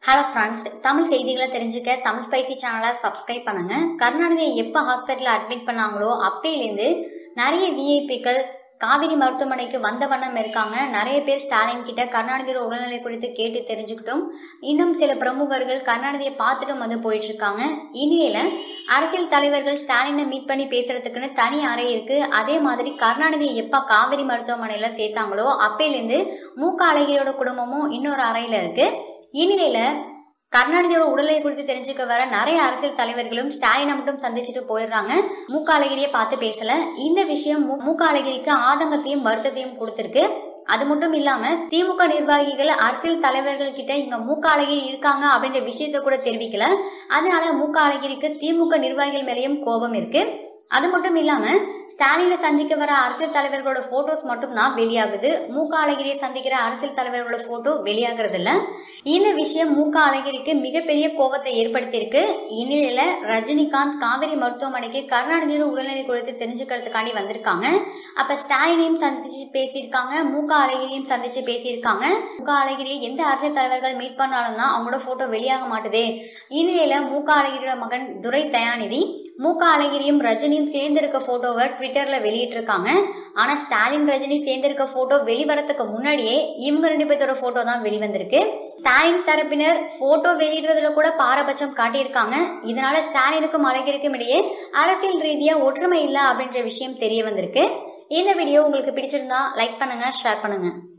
hello friends Tamil செய்திகளை தெரிஞ்சுக்க Tamil spicy சேனலை சப்ஸ்கிரைப் பண்ணுங்க கருணாநிதியை எப்போ ஹாஸ்பிட்டலில் அட்மிட் பண்ணாங்களோ அப்பையிலேருந்து நிறைய விஐபிக்கள் காவிரி மருத்துவமனைக்கு வந்த வண்ணம் இருக்காங்க நிறைய பேர் ஸ்டாலின் கிட்ட கருணாநிதியோட உடல்நிலை குறித்து கேட்டு தெரிஞ்சுக்கிட்டும் இன்னும் சில பிரமுகர்கள் கருணாநிதியை பார்த்துட்டும் வந்து போயிட்டு இருக்காங்க இனியில அரசியல் தலைவர்கள் ஸ்டாலினை மீட் பண்ணி பேசுறதுக்குன்னு தனி அறை இருக்கு அதே மாதிரி கருணாநிதியை எப்ப காவிரி மருத்துவமனையில சேர்த்தாங்களோ அப்பையிலேருந்து மு க அழகிரியோட குடும்பமும் இன்னொரு அறையில இருக்கு இந்நிலையில கருணாநிதியோட உடல்நிலை குறித்து தெரிஞ்சுக்க வர நிறைய அரசியல் தலைவர்களும் ஸ்டாலினை மட்டும் சந்திச்சுட்டு போயிடுறாங்க மு க அழகிரியை பார்த்து பேசல இந்த விஷயம் மு- மு க அழகிரிக்கு ஆதங்கத்தையும் வருத்தத்தையும் கொடுத்திருக்கு அது மட்டும் இல்லாம திமுக நிர்வாகிகள் அரசியல் தலைவர்கள் கிட்ட இங்க மு க அழகிரி இருக்காங்க அப்படின்ற விஷயத்த கூட தெரிவிக்கல அதனால மு க அழகிரிக்கு திமுக நிர்வாகிகள் மேலேயும் கோபம் இருக்கு அது மட்டும் இல்லாம ஸ்டாலினை சந்திக்க வர அரசியல் தலைவர்களோட போட்டோஸ் மட்டும் தான் வெளியாகுது மு க அழகிரியை சந்திக்கிற அரசியல் தலைவர்களோட போட்டோ வெளியாகிறது இல்ல இந்த விஷயம் மு க அழகிரிக்கு மிகப்பெரிய கோபத்தை ஏற்படுத்தியிருக்கு இந்நிலையில ரஜினிகாந்த் காவிரி மருத்துவமனைக்கு கருணாநிதியோட உடல்நிலை குறித்து தெரிஞ்சுக்கிறதுக்காண்டி வந்திருக்காங்க அப்ப ஸ்டாலினையும் சந்திச்சு பேசியிருக்காங்க மு க அழகிரியும் சந்திச்சு பேசியிருக்காங்க மு க அழகிரியை எந்த அரசியல் தலைவர்கள் மீட் பண்ணாலும் தான் அவங்களோட போட்டோ வெளியாக மாட்டுதே இந்நிலையில மு க அழகிரியோட மகன் துரை தயாநிதி மு க அழகிரியும் ரஜினியும் சேர்ந்திருக்க போட்டோவை ட்விட்டர்ல வெளியிட்டிருக்காங்க ஆனா ஸ்டாலின் ரஜினி சேர்ந்திருக்க போட்டோ வெளிவரத்துக்கு முன்னாடியே இவங்க ரெண்டு பேர்த்தோட போட்டோ தான் வெளிவந்திருக்கு ஸ்டாலின் தரப்பினர் போட்டோ வெளியிடுறதுல கூட பாரபட்சம் காட்டியிருக்காங்க இதனால ஸ்டாலினுக்கும் அழகிரிக்கும் இடையே அரசியல் ரீதியா ஒற்றுமை இல்லை அப்படின்ற விஷயம் தெரிய வந்திருக்கு இந்த வீடியோ உங்களுக்கு பிடிச்சிருந்தா லைக் பண்ணுங்க ஷேர் பண்ணுங்க